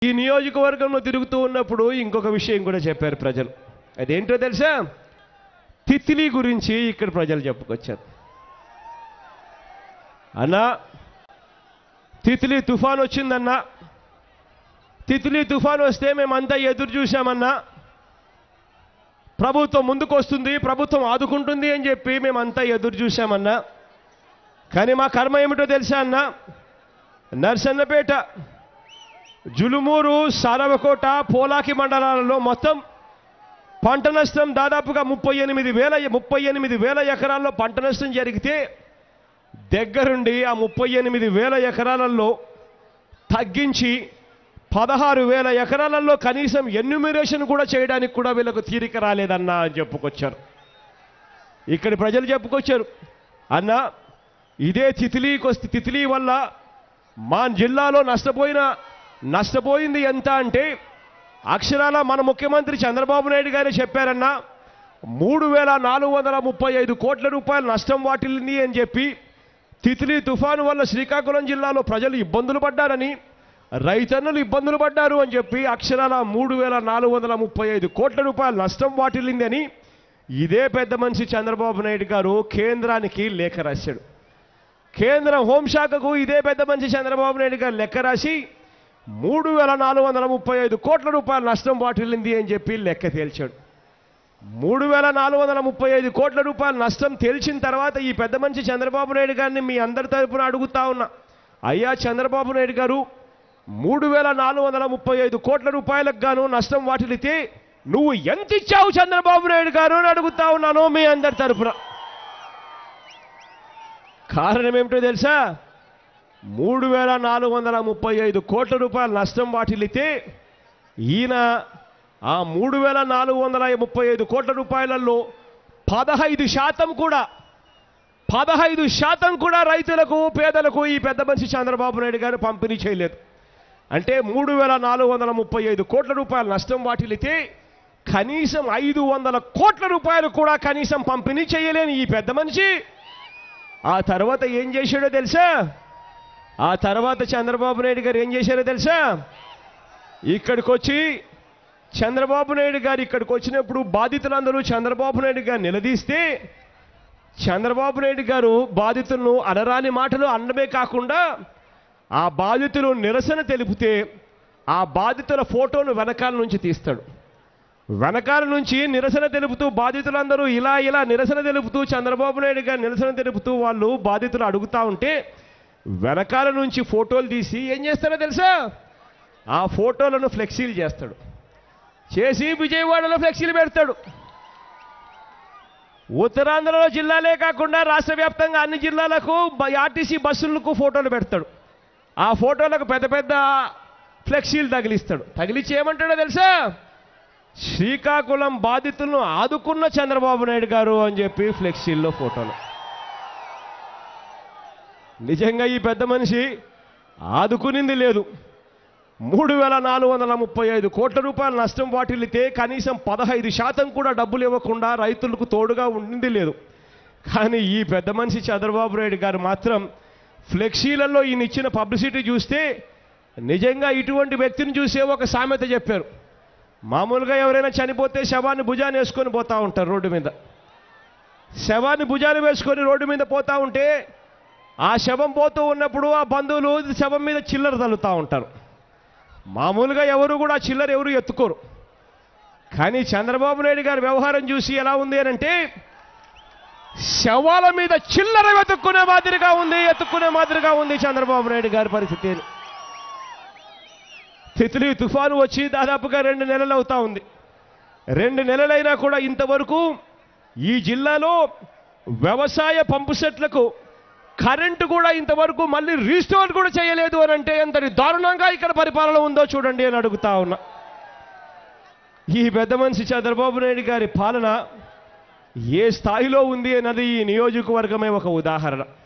ఈ నియోజకవర్గంలో తిరుగుతూ ఉన్నప్పుడు ఇంకొక విషయం కూడా చెప్పారు ప్రజలు అదేంటో తెలుసా తిత్లీ గురించి ఇక్కడ ప్రజలు చెప్పుకొచ్చారు అన్నా తిత్లీ తుఫాన్ వచ్చిందన్నా తిత్లీ తుఫాన్ వస్తే మేమంతా ఎదురు చూశామన్నా ప్రభుత్వం ముందుకు వస్తుంది ప్రభుత్వం ఆదుకుంటుంది అని చెప్పి మేమంతా ఎదురు చూశామన్నా కానీ మా కర్మ ఏమిటో తెలుసా అన్న నర్సన్నపేట జులుమూరు సారవకోట పోలాకి మండలాలలో మొత్తం పంట నష్టం దాదాపుగా ముప్పై ఎనిమిది వేల ముప్పై ఎనిమిది వేల ఎకరాల్లో పంట నష్టం జరిగితే దగ్గరుండి ఆ ముప్పై ఎనిమిది వేల ఎకరాలలో తగ్గించి పదహారు వేల ఎకరాలలో కనీసం ఎన్యూమిరేషన్ కూడా చేయడానికి కూడా వీళ్ళకు తీరిక రాలేదన్నా అని చెప్పుకొచ్చారు ఇక్కడి ప్రజలు చెప్పుకొచ్చారు అన్న ఇదే తితిలీకి వస్తే తితిలీ వల్ల మా జిల్లాలో నష్టపోయిన నష్టపోయింది ఎంత అంటే అక్షరాల మన ముఖ్యమంత్రి చంద్రబాబు నాయుడు గారే చెప్పారన్నా మూడు వేల నాలుగు వందల ముప్పై ఐదు కోట్ల రూపాయల నష్టం వాటిల్లింది అని చెప్పి తితిలీ తుఫాను వల్ల శ్రీకాకుళం జిల్లాలో ప్రజలు ఇబ్బందులు పడ్డారని రైతన్నులు ఇబ్బందులు పడ్డారు అని చెప్పి అక్షరాల మూడు వేల నాలుగు వందల ముప్పై ఐదు కోట్ల రూపాయల నష్టం వాటిల్లిందని ఇదే పెద్ద మనిషి చంద్రబాబు నాయుడు గారు కేంద్రానికి లేఖ రాశాడు కేంద్ర హోంశాఖకు ఇదే పెద్ద మనిషి చంద్రబాబు నాయుడు గారు లెక్క రాసి మూడు వేల నాలుగు వందల ముప్పై ఐదు కోట్ల రూపాయల నష్టం వాటిల్లింది అని చెప్పి లెక్క తేల్చాడు మూడు వేల నాలుగు వందల ముప్పై ఐదు కోట్ల రూపాయల నష్టం తేల్చిన తర్వాత ఈ పెద్ద మనిషి చంద్రబాబు నాయుడు గారిని మీ అందరి తరపున అడుగుతా ఉన్నా అయ్యా చంద్రబాబు నాయుడు గారు మూడు వేల నాలుగు వందల ముప్పై ఐదు కోట్ల రూపాయలకు గాను నష్టం వాటిల్లితే నువ్వు ఎంత ఇచ్చావు చంద్రబాబు నాయుడు గారు అని అడుగుతా ఉన్నాను మీ అందరి తరపున కారణం ఏమిటో తెలుసా మూడు వేల నాలుగు వందల ముప్పై ఐదు కోట్ల రూపాయల నష్టం వాటిల్లితే ఈయన ఆ మూడు వేల నాలుగు వందల ముప్పై ఐదు కోట్ల రూపాయలలో పదహైదు శాతం కూడా పదహైదు శాతం కూడా రైతులకు పేదలకు ఈ పెద్ద మనిషి చంద్రబాబు నాయుడు గారు పంపిణీ చేయలేదు అంటే మూడు వేల నాలుగు వందల ముప్పై ఐదు కోట్ల రూపాయల నష్టం వాటిల్లితే కనీసం ఐదు వందల కోట్ల రూపాయలు కూడా కనీసం పంపిణీ చేయలేని ఈ పెద్ద మనిషి ఆ తర్వాత ఏం చేశాడో తెలుసా ఆ తర్వాత చంద్రబాబు నాయుడు గారు ఏం చేశారో తెలుసా ఇక్కడికి వచ్చి చంద్రబాబు నాయుడు గారు ఇక్కడికి వచ్చినప్పుడు బాధితులందరూ చంద్రబాబు నాయుడు గారు నిలదీస్తే చంద్రబాబు నాయుడు గారు బాధితులను అనరాని మాటలు అనడమే కాకుండా ఆ బాధితులు నిరసన తెలిపితే ఆ బాధితుల ఫోటోను వెనకాల నుంచి తీస్తాడు వెనకాల నుంచి నిరసన తెలుపుతూ బాధితులందరూ ఇలా ఇలా నిరసన తెలుపుతూ చంద్రబాబు నాయుడు గారు నిరసన తెలుపుతూ వాళ్ళు బాధితులు అడుగుతా ఉంటే వెనకాల నుంచి ఫోటోలు తీసి ఏం చేస్తారో తెలుసా ఆ ఫోటోలను ఫ్లెక్సీలు చేస్తాడు చేసి విజయవాడలో ఫ్లెక్సీలు పెడతాడు ఉత్తరాంధ్రలో జిల్లాలే కాకుండా రాష్ట్ర వ్యాప్తంగా అన్ని జిల్లాలకు బ- ఆర్టీసీ బస్సులకు ఫోటోలు పెడతాడు ఆ ఫోటోలకు పెద్ద పెద్ద ఫ్లెక్సీలు తగిలిస్తాడు తగిలిచ్చి ఏమంటాడో తెలుసా శ్రీకాకుళం బాధితులను ఆదుకున్న చంద్రబాబు నాయుడు గారు అని చెప్పి ఫ్లెక్సీల్లో ఫోటోలు నిజంగా ఈ పెద్ద మనిషి ఆదుకునింది లేదు మూడు వేల నాలుగు వందల ముప్పై ఐదు కోట్ల రూపాయల నష్టం వాటిల్లితే కనీసం పదహైదు శాతం కూడా డబ్బులు ఇవ్వకుండా రైతులకు తోడుగా ఉండింది లేదు కానీ ఈ పెద్ద మనిషి చంద్రబాబు నాయుడు గారు మాత్రం ఫ్లెక్సీలలో ఈయన ఇచ్చిన పబ్లిసిటీ చూస్తే నిజంగా ఇటువంటి వ్యక్తిని చూసే ఒక సామెత చెప్పారు మామూలుగా ఎవరైనా చనిపోతే శవాన్ని భుజాన్ని వేసుకొని పోతా ఉంటారు రోడ్డు మీద శవాన్ని భుజాన్ని వేసుకొని రోడ్డు మీద పోతా ఉంటే ఆ శవం పోతూ ఉన్నప్పుడు ఆ బంధువులు శవం మీద చిల్లర తల్లుతూ ఉంటారు మామూలుగా ఎవరు కూడా చిల్లర ఎవరు ఎత్తుకోరు కానీ చంద్రబాబు నాయుడు గారి వ్యవహారం చూసి ఎలా ఉంది అని అంటే శవాల మీద చిల్లర వెతుక్కునే మాదిరిగా ఉంది ఎత్తుక్కునే మాదిరిగా ఉంది చంద్రబాబు నాయుడు గారి పరిస్థితి తిత్లీ తుఫాను వచ్చి దాదాపుగా రెండు నెలలు అవుతా ఉంది రెండు నెలలైనా కూడా ఇంతవరకు ఈ జిల్లాలో వ్యవసాయ పంపు సెట్లకు కరెంటు కూడా ఇంతవరకు మళ్ళీ రీస్టోర్ కూడా చేయలేదు అని అంటే ఎంతటి దారుణంగా ఇక్కడ పరిపాలన ఉందో చూడండి అని అడుగుతా ఉన్నా ఈ పెద్ద మనిషి చంద్రబాబు నాయుడు గారి పాలన ఏ స్థాయిలో ఉంది అన్నది ఈ నియోజకవర్గమే ఒక ఉదాహరణ